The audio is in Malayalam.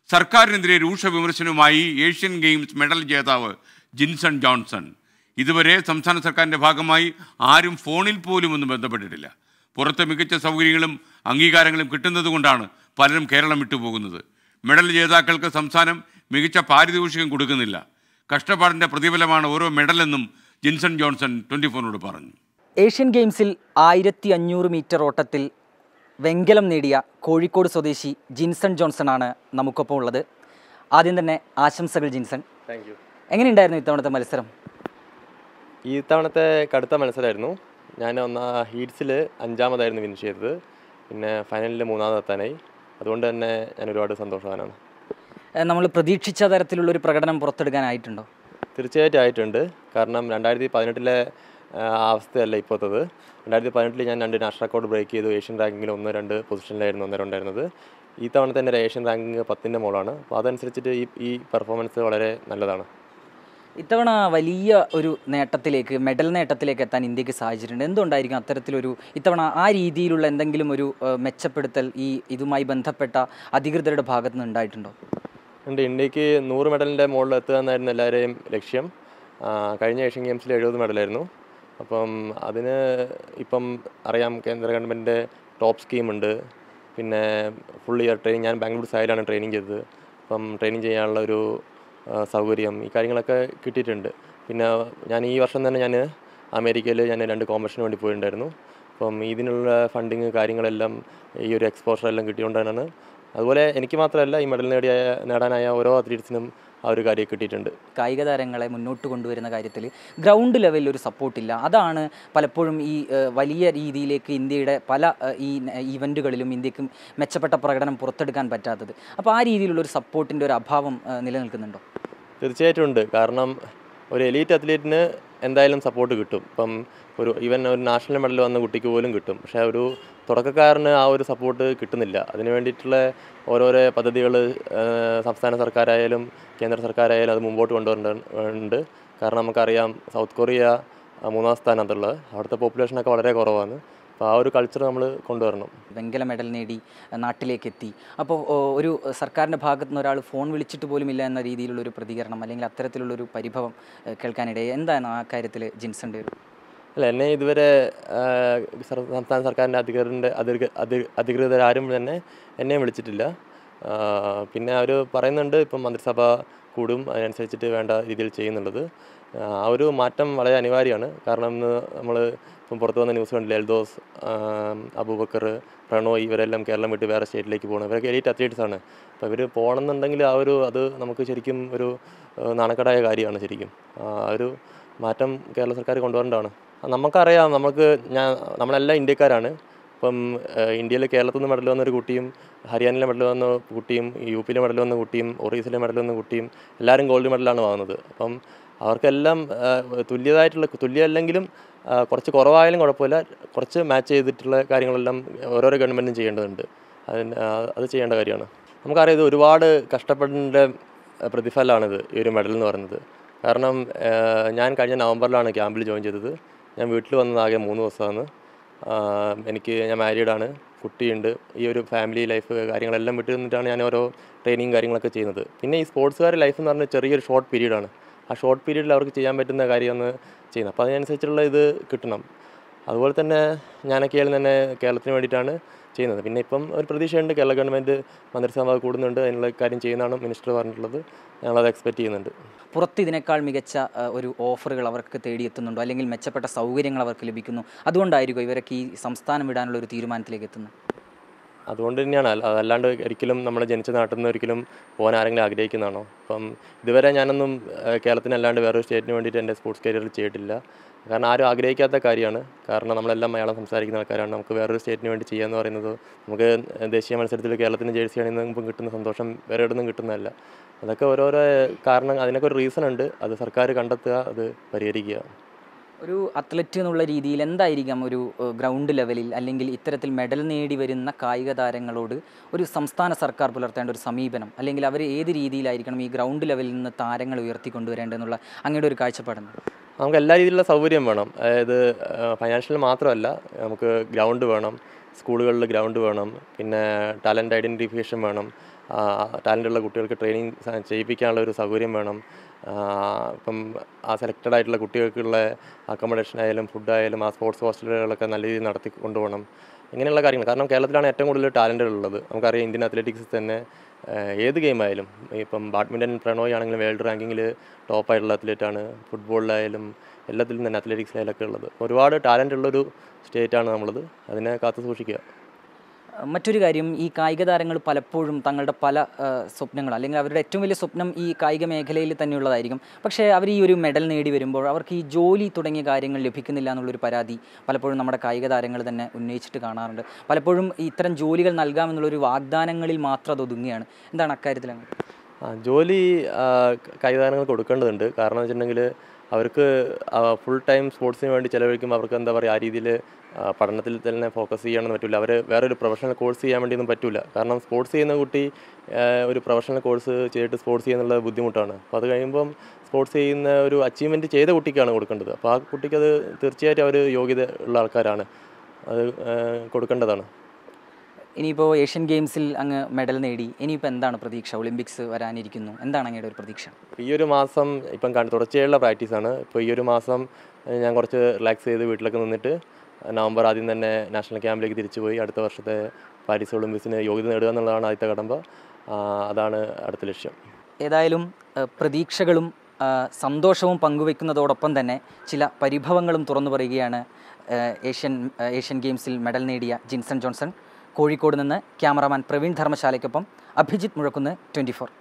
സർക്കാരിനെതിരെ രൂക്ഷ വിമർശനവുമായി ഏഷ്യൻ ഗെയിംസ് മെഡൽ ജേതാവ് ജിൻസൺ ജോൺസൺ ഇതുവരെ സംസ്ഥാന സർക്കാരിൻ്റെ ഭാഗമായി ആരും ഫോണിൽ പോലും ഒന്നും ബന്ധപ്പെട്ടിട്ടില്ല പുറത്ത് മികച്ച സൗകര്യങ്ങളും അംഗീകാരങ്ങളും കിട്ടുന്നതുകൊണ്ടാണ് പലരും കേരളം വിട്ടുപോകുന്നത് മെഡൽ ജേതാക്കൾക്ക് സംസ്ഥാനം മികച്ച പാരിതോഷികം കൊടുക്കുന്നില്ല കഷ്ടപ്പാടിൻ്റെ പ്രതിഫലമാണ് ഓരോ മെഡലെന്നും ജിൻസൺ ജോൺസൺ ട്വൻറ്റി ഫോറിനോട് പറഞ്ഞു ഏഷ്യൻ ഗെയിംസിൽ ആയിരത്തി അഞ്ഞൂറ് മീറ്റർ ഓട്ടത്തിൽ വെങ്കലം നേടിയ കോഴിക്കോട് സ്വദേശി ജിൻസൺ ജോൺസൺ ആണ് നമുക്കൊപ്പം ഉള്ളത് ആദ്യം തന്നെ ആശംസകൾ ജിൻസൺ താങ്ക് യു എങ്ങനെയുണ്ടായിരുന്നു ഇത്തവണത്തെ മത്സരം ഈ തവണത്തെ കടുത്ത മത്സരമായിരുന്നു ഞാൻ ഒന്നാ ഹീറ്റ്സിൽ അഞ്ചാമതായിരുന്നു ഫിനിഷ് ചെയ്തത് പിന്നെ ഫൈനലിൽ മൂന്നാമതെത്താനായി അതുകൊണ്ട് തന്നെ ഞാൻ ഒരുപാട് സന്തോഷവാനാണ് നമ്മൾ പ്രതീക്ഷിച്ച തരത്തിലുള്ള ഒരു പ്രകടനം പുറത്തെടുക്കാനായിട്ടുണ്ടോ തീർച്ചയായിട്ടും ആയിട്ടുണ്ട് കാരണം രണ്ടായിരത്തി പതിനെട്ടിലെ അവസ്ഥയല്ല ഇപ്പോഴത്തത് രണ്ടായിരത്തി പതിനെട്ടിൽ ഞാൻ രണ്ട് നാഷണൽ റെക്കോർഡ് ബ്രേക്ക് ചെയ്തു ഏഷ്യൻ റാങ്കിങ്ങിൽ ഒന്ന് രണ്ട് പൊസിഷനിലായിരുന്നു അന്നേരം ഉണ്ടായിരുന്നത് ഈ തവണ തന്നെ ഒരു ഏഷ്യൻ റാങ്കിങ് പത്തിൻ്റെ മോളാണ് അപ്പോൾ അതനുസരിച്ചിട്ട് ഈ ഈ പെർഫോമൻസ് വളരെ നല്ലതാണ് ഇത്തവണ വലിയ ഒരു നേട്ടത്തിലേക്ക് മെഡൽ നേട്ടത്തിലേക്ക് എത്താൻ ഇന്ത്യക്ക് സാധിച്ചിട്ടുണ്ട് എന്തുകൊണ്ടായിരിക്കും അത്തരത്തിലൊരു ഇത്തവണ ആ രീതിയിലുള്ള എന്തെങ്കിലും ഒരു ഏഹ്, മെച്ചപ്പെടുത്തൽ ഈ ഇതുമായി ബന്ധപ്പെട്ട അധികൃതരുടെ ഭാഗത്തു നിന്ന് ഉണ്ടായിട്ടുണ്ടോ ഉണ്ട് ഇന്ത്യക്ക് നൂറ് മെഡലിൻ്റെ മുകളിൽ എത്തുക എന്നായിരുന്നു എല്ലാവരെയും ലക്ഷ്യം ആ, കഴിഞ്ഞ ഏഷ്യൻ ഗെയിംസിൽ എഴുപത് മെഡലായിരുന്നു അപ്പം അതിന് ഇപ്പം അറിയാം കേന്ദ്ര ഗവൺമെൻറ്റിൻ്റെ ടോപ്പ് സ്കീമുണ്ട് പിന്നെ ഫുൾ ഇയർ ട്രെയിനിങ് ഞാൻ ബാംഗ്ലൂർ സൈഡിലാണ് ട്രെയിനിങ് ചെയ്തത് അപ്പം ട്രെയിനിങ് ചെയ്യാനുള്ള ഒരു ആ, സൗകര്യം ഈ കാര്യങ്ങളൊക്കെ കിട്ടിയിട്ടുണ്ട് പിന്നെ ഞാൻ ഈ വർഷം തന്നെ ഞാൻ അമേരിക്കയിൽ ഞാൻ രണ്ട് കോമ്പറ്റീഷന് വേണ്ടി പോയിട്ടുണ്ടായിരുന്നു അപ്പം ഇതിനുള്ള ഫണ്ടിങ് കാര്യങ്ങളെല്ലാം ഈ ഒരു എക്സ്പോഷർ എല്ലാം കിട്ടിയോണ്ടാണ് അതുപോലെ എനിക്ക് മാത്രമല്ല ഈ മെഡൽ നേടിയ നേടാനായ ഓരോ അത്ലീറ്റ്സിനും ആ ഒരു കാര്യം കിട്ടിയിട്ടുണ്ട് കായിക താരങ്ങളെ മുന്നോട്ട് കൊണ്ടുവരുന്ന കാര്യത്തിൽ ഗ്രൗണ്ട് ലെവലിൽ ഒരു സപ്പോർട്ടില്ല അതാണ് പലപ്പോഴും ഈ ഏഹ്, വലിയ രീതിയിലേക്ക് ഇന്ത്യയുടെ പല ഏഹ്, ഈ ഈവൻറ്റുകളിലും ഇന്ത്യക്ക് മെച്ചപ്പെട്ട പ്രകടനം പുറത്തെടുക്കാൻ പറ്റാത്തത് അപ്പോൾ ആ രീതിയിലുള്ള ഒരു സപ്പോർട്ടിൻ്റെ ഒരു അഭാവം ഏഹ്, നിലനിൽക്കുന്നുണ്ടോ തീർച്ചയായിട്ടും ഉണ്ട് കാരണം ഒരു എലീറ്റ് അത്ലീറ്റിന് എന്തായാലും സപ്പോർട്ട് കിട്ടും ഇപ്പം ഒരു ഈവൻ ഒരു നാഷണൽ മെഡൽ വന്ന കുട്ടിക്ക് പോലും കിട്ടും പക്ഷേ ഒരു തുടക്കക്കാരന് ആ ഒരു സപ്പോർട്ട് കിട്ടുന്നില്ല അതിന് വേണ്ടിയിട്ടുള്ള ഓരോരോ പദ്ധതികൾ സംസ്ഥാന സർക്കാരായാലും കേന്ദ്ര സർക്കാരായാലും അത് മുമ്പോട്ട് കൊണ്ടുവരേണ്ടതുണ്ട് കാരണം നമുക്കറിയാം സൗത്ത് കൊറിയ ആ, മൂന്നാം സ്ഥാനത്തുള്ളത് അവിടുത്തെ പോപ്പുലേഷനൊക്കെ വളരെ കുറവാണ് അപ്പോൾ ആ ഒരു കൾച്ചർ നമ്മൾ കൊണ്ടുവരണം വെങ്കല മെഡൽ നേടി ഏഹ്, നാട്ടിലേക്ക് എത്തി അപ്പോൾ ഓ, ഒരു സർക്കാരിൻ്റെ ഭാഗത്തു നിന്ന് ഒരാൾ ഫോൺ വിളിച്ചിട്ട് പോലും ഇല്ല എന്ന രീതിയിലുള്ള ഒരു പ്രതികരണം അല്ലെങ്കിൽ അത്തരത്തിലുള്ളൊരു പരിഭവം ഏഹ്, കേൾക്കാനിടയായി എന്താണ് ആ കാര്യത്തിൽ ജിൻസൻ്റെ ഒരു അല്ല എന്നെ ഇതുവരെ ആ, സർ- സംസ്ഥാന സർക്കാരിൻ്റെ അധികൃതരുടെ അധികൃ അധി- അധികൃതരാരും തന്നെ എന്നെ വിളിച്ചിട്ടില്ല ആ, പിന്നെ അവർ പറയുന്നുണ്ട് ഇപ്പം മന്ത്രിസഭ കൂടും അതിനനുസരിച്ചിട്ട് വേണ്ട രീതിയിൽ ചെയ്യുന്നുള്ളത് ആ ആ ഒരു മാറ്റം വളരെ അനിവാര്യമാണ് കാരണം ഇന്ന് നമ്മൾ ഇപ്പം പുറത്തു വന്ന ന്യൂസ് കണ്ടില്ല എൽദോസ് ആ, അബൂബക്കർ പ്രണോയ് ഇവരെല്ലാം കേരളം വിട്ട് വേറെ സ്റ്റേറ്റിലേക്ക് പോകണം ഇവരൊക്കെ എലീറ്റ് അത്ലീറ്റ്സ് ആണ് അപ്പോൾ ഇവർ പോകണമെന്നുണ്ടെങ്കിൽ ആ ഒരു അത് നമുക്ക് ശരിക്കും ഒരു ആ, നാണക്കേടായ കാര്യമാണ് ശരിക്കും ആ ഒരു മാറ്റം കേരള സർക്കാർ കൊണ്ടുവരേണ്ടതാണ് നമുക്കറിയാം നമുക്ക് ഞാൻ നമ്മളെല്ലാം ഇന്ത്യക്കാരാണ് ഇപ്പം ഇന്ത്യയിൽ കേരളത്തിൽ നിന്ന് മെഡൽ വന്ന ഒരു കുട്ടിയും ഹരിയാനയിലെ മെഡൽ വന്ന കുട്ടിയും യു പിയിലെ മെഡൽ വന്ന കുട്ടിയും ഒറീസയിലെ മെഡൽ വന്ന കുട്ടിയും എല്ലാവരും ഗോൾഡ് മെഡലാണ് വാങ്ങുന്നത് അപ്പം അവർക്കെല്ലാം ആ, തുല്യതായിട്ടുള്ള തുല്യമല്ലെങ്കിലും ആ, കുറച്ച് കുറവായാലും കുഴപ്പമില്ല കുറച്ച് മാച്ച് ചെയ്തിട്ടുള്ള കാര്യങ്ങളെല്ലാം ഓരോരോ ഗവൺമെൻറ്റും ചെയ്യേണ്ടതുണ്ട് അതിന് ആ, അത് ചെയ്യേണ്ട കാര്യമാണ് നമുക്കറിയാം ഇത് ഒരുപാട് കഷ്ടപ്പെടേണ്ട പ്രതിഫലമാണിത് ഈ ഒരു മെഡൽ എന്ന് പറയുന്നത് കാരണം ആ, ഞാൻ കഴിഞ്ഞ നവംബറിലാണ് ക്യാമ്പിൽ ജോയിൻ ചെയ്തത് ഞാൻ വീട്ടിൽ വന്നത് ആകെ മൂന്ന് ദിവസമാണ് ആഹ് എനിക്ക് ഞാൻ മാരീഡാണ് കുട്ടിയുണ്ട് ഈ ഒരു ഫാമിലി ലൈഫ് കാര്യങ്ങളെല്ലാം വിട്ട് നിന്നിട്ടാണ് ഞാൻ ഓരോ ട്രെയിനിങ് കാര്യങ്ങളൊക്കെ ചെയ്യുന്നത് പിന്നെ ഈ സ്പോർട്സുകാരുടെ ലൈഫ് എന്ന് പറഞ്ഞാൽ ചെറിയൊരു ഷോർട്ട് പീരീഡാണ് ആ ഷോർട്ട് പീരീഡിൽ അവർക്ക് ചെയ്യാൻ പറ്റുന്ന കാര്യമാണ് ചെയ്യുന്നത് അപ്പോൾ അതിനനുസരിച്ചുള്ള ഇത് കിട്ടണം അതുപോലെ തന്നെ ഞാനൊക്കെയാലും തന്നെ കേരളത്തിന് വേണ്ടിയിട്ടാണ് ചെയ്യുന്നത് പിന്നെ ഇപ്പം ഒരു പ്രതീക്ഷയുണ്ട് കേരള ഗവൺമെൻറ് മന്ത്രിസഭ കൂടുന്നുണ്ട് അതിനുള്ള കാര്യം ചെയ്യുന്നതാണ് മിനിസ്റ്റർ പറഞ്ഞിട്ടുള്ളത് ഞങ്ങളത് എക്സ്പെക്റ്റ് ചെയ്യുന്നുണ്ട് പുറത്ത് ഇതിനേക്കാൾ മികച്ച ആ, ഒരു ഓഫറുകൾ അവർക്ക് തേടിയെത്തുന്നുണ്ടോ അല്ലെങ്കിൽ മെച്ചപ്പെട്ട സൗകര്യങ്ങൾ അവർക്ക് ലഭിക്കുന്നു അതുകൊണ്ടായിരിക്കും ഇവരൊക്കെ ഈ സംസ്ഥാനം വിടാനുള്ള ഒരു തീരുമാനത്തിലേക്ക് എത്തുന്നത് അതുകൊണ്ട് തന്നെയാണ് അല്ല- അതല്ലാണ്ട് ഒരിക്കലും നമ്മൾ ജനിച്ച നാട്ടിൽ നിന്ന് ഒരിക്കലും പോകാൻ ആരെങ്കിലും ആഗ്രഹിക്കുന്നതാണോ അപ്പം ഇതുവരെ ഞാനൊന്നും ഏഹ്, കേരളത്തിനല്ലാണ്ട് വേറൊരു സ്റ്റേറ്റിന് വേണ്ടിയിട്ട് എൻ്റെ സ്പോർട്സ് കരിയറിൽ ചെയ്തിട്ടില്ല കാരണം ആരും ആഗ്രഹിക്കാത്ത കാര്യമാണ് കാരണം നമ്മളെല്ലാം മലയാളം സംസാരിക്കുന്ന ആൾക്കാരാണ് നമുക്ക് വേറൊരു സ്റ്റേറ്റിന് വേണ്ടി ചെയ്യാന്ന് പറയുന്നത് നമുക്ക് ദേശീയ മത്സരത്തിൽ കേരളത്തിന് ജേഴ്സി അണിയുമ്പോൾ കിട്ടുന്ന സന്തോഷം വേറെ എവിടെ നിന്നും കിട്ടുന്നതല്ല അതൊക്കെ ഓരോരോ കാരണം അതിനൊക്കെ ഒരു റീസൺ ഉണ്ട് അത് സർക്കാർ കണ്ടെത്തുക അത് പരിഹരിക്കുക ഒരു അത്ലറ്റ് എന്നുള്ള രീതിയിൽ എന്തായിരിക്കാം ഒരു ഏഹ്, ഗ്രൗണ്ട് ലെവലിൽ അല്ലെങ്കിൽ ഇത്തരത്തിൽ മെഡൽ നേടി വരുന്ന കായിക താരങ്ങളോട് ഒരു സംസ്ഥാന സർക്കാർ പുലർത്തേണ്ട ഒരു സമീപനം അല്ലെങ്കിൽ അവർ ഏത് രീതിയിലായിരിക്കണം ഈ ഗ്രൗണ്ട് ലെവലിൽ നിന്ന് താരങ്ങൾ ഉയർത്തിക്കൊണ്ടുവരേണ്ടതെന്നുള്ള അങ്ങയുടെ ഒരു കാഴ്ചപ്പാടുണ്ട് നമുക്ക് എല്ലാ രീതിയിലുള്ള സൗകര്യം വേണം അതായത് ഫൈനാൻഷ്യൽ മാത്രമല്ല നമുക്ക് ഗ്രൗണ്ട് വേണം സ്കൂളുകളിൽ ഗ്രൗണ്ട് വേണം പിന്നെ ടാലൻറ്റ് ഐഡൻറ്റിഫിക്കേഷൻ വേണം ടാലൻ്റുള്ള കുട്ടികൾക്ക് ട്രെയിനിങ് ചെയ്യിപ്പിക്കാനുള്ള ഒരു സൗകര്യം വേണം ആ, ഇപ്പം ആ സെലക്റ്റഡ് ആയിട്ടുള്ള കുട്ടികൾക്കുള്ള അക്കോമഡേഷൻ ആയാലും ഫുഡായാലും ആ സ്പോർട്സ് ഹോസ്റ്റലുകളൊക്കെ നല്ല രീതിയിൽ നടത്തി കൊണ്ടുപോകണം ഇങ്ങനെയുള്ള കാര്യങ്ങൾ കാരണം കേരളത്തിലാണ് ഏറ്റവും കൂടുതൽ ടാലൻ്റ് ഉള്ളത് നമുക്കറിയാം ഇന്ത്യൻ അത്ലറ്റിക്സിൽ തന്നെ ഏഹ്, ഏത് ഗെയിം ആയാലും ഇപ്പം ബാഡ്മിൻ്റൺ പ്രണോയ് ആണെങ്കിലും വേൾഡ് റാങ്കിങ്ങിൽ ടോപ്പായിട്ടുള്ള അത്ലറ്റാണ് ഫുട്ബോളിലായാലും എല്ലാത്തിലും തന്നെ അത്ലറ്റിക്സിലായാലൊക്കെ ഉള്ളത് ഒരുപാട് ടാലൻ്റ് ഉള്ളൊരു സ്റ്റേറ്റാണ് നമ്മളത് അതിനെ കാത്തു സൂക്ഷിക്കുക മറ്റൊരു കാര്യം ഈ കായിക താരങ്ങൾ പലപ്പോഴും തങ്ങളുടെ പല ആ, സ്വപ്നങ്ങൾ അല്ലെങ്കിൽ അവരുടെ ഏറ്റവും വലിയ സ്വപ്നം ഈ കായിക മേഖലയിൽ തന്നെയുള്ളതായിരിക്കും പക്ഷേ അവർ ഈ ഒരു മെഡൽ നേടി വരുമ്പോൾ അവർക്ക് ഈ ജോലി തുടങ്ങിയ കാര്യങ്ങൾ ലഭിക്കുന്നില്ല എന്നുള്ളൊരു പരാതി പലപ്പോഴും നമ്മുടെ കായിക താരങ്ങൾ തന്നെ ഉന്നയിച്ചിട്ട് കാണാറുണ്ട് പലപ്പോഴും ഈ ഇത്തരം ജോലികൾ നൽകാമെന്നുള്ളൊരു വാഗ്ദാനങ്ങളിൽ മാത്രം അത് ഒതുങ്ങുകയാണ് എന്താണ് അക്കാര്യത്തിൽ അങ്ങ് ആ, ജോലി കൈതാരങ്ങൾ കൊടുക്കേണ്ടതുണ്ട് കാരണം വെച്ചിട്ടുണ്ടെങ്കിൽ അവർക്ക് ഫുൾ ടൈം സ്പോർട്സിന് വേണ്ടി ചിലവഴിക്കുമ്പോൾ അവർക്ക് എന്താ പറയുക ആ രീതിയിൽ പഠനത്തിൽ തന്നെ ഫോക്കസ് ചെയ്യാനൊന്നും പറ്റില്ല അവർ വേറൊരു പ്രൊഫഷണൽ കോഴ്സ് ചെയ്യാൻ വേണ്ടിയൊന്നും പറ്റില്ല കാരണം സ്പോർട്സ് ചെയ്യുന്ന കുട്ടി ആ, ഒരു പ്രൊഫഷണൽ കോഴ്സ് ചെയ്തിട്ട് സ്പോർട്സ് ചെയ്യുന്നുള്ള ബുദ്ധിമുട്ടാണ് അപ്പോൾ അത് കഴിയുമ്പം സ്പോർട്സ് ചെയ്യുന്ന ഒരു അച്ചീവ്മെൻറ്റ് ചെയ്ത കുട്ടിക്കാണ് കൊടുക്കേണ്ടത് അപ്പോൾ ആ കുട്ടിക്ക് അത് തീർച്ചയായിട്ടും അവർ യോഗ്യത ഉള്ള ആൾക്കാരാണ് അത് ആ, കൊടുക്കേണ്ടതാണ് ഇനിയിപ്പോൾ ഏഷ്യൻ ഗെയിംസിൽ അങ്ങ് മെഡൽ നേടി ഇനിയിപ്പോൾ എന്താണ് പ്രതീക്ഷ ഒളിമ്പിക്സ് വരാനിരിക്കുന്നു എന്താണ് അങ്ങയുടെ ഒരു പ്രതീക്ഷ ഈ ഒരു മാസം ഇപ്പം കണ്ട് തുടർച്ചയായുള്ള പ്രാക്ടീസാണ് ഇപ്പോൾ ഈ ഒരു മാസം ഏഹ്, ഞാൻ കുറച്ച് റിലാക്സ് ചെയ്ത് വീട്ടിലൊക്കെ നിന്നിട്ട് നവംബർ ആദ്യം തന്നെ നാഷണൽ ക്യാമ്പിലേക്ക് തിരിച്ചു പോയി അടുത്ത വർഷത്തെ പാരീസ് ഒളിമ്പിക്സിന് യോഗ്യത നേടുക എന്നുള്ളതാണ് ആദ്യത്തെ കടമ്പ ആ, അതാണ് അടുത്ത ലക്ഷ്യം ഏതായാലും ഏഹ്, പ്രതീക്ഷകളും ആഹ്, സന്തോഷവും പങ്കുവെക്കുന്നതോടൊപ്പം തന്നെ ചില പരിഭവങ്ങളും തുറന്നു പറയുകയാണ് ഏഹ്, ഏഷ്യൻ ഏഹ്, ഏഷ്യൻ ഗെയിംസിൽ മെഡൽ നേടിയ ജിൻസൺ ജോൺസൺ കോഴിക്കോട് നിന്ന് ക്യാമറാമാൻ പ്രവീൺ ധർമ്മശാലയ്ക്കൊപ്പം അഭിജിത്ത് മുഴക്കുന്ന് ട്വൻറ്റി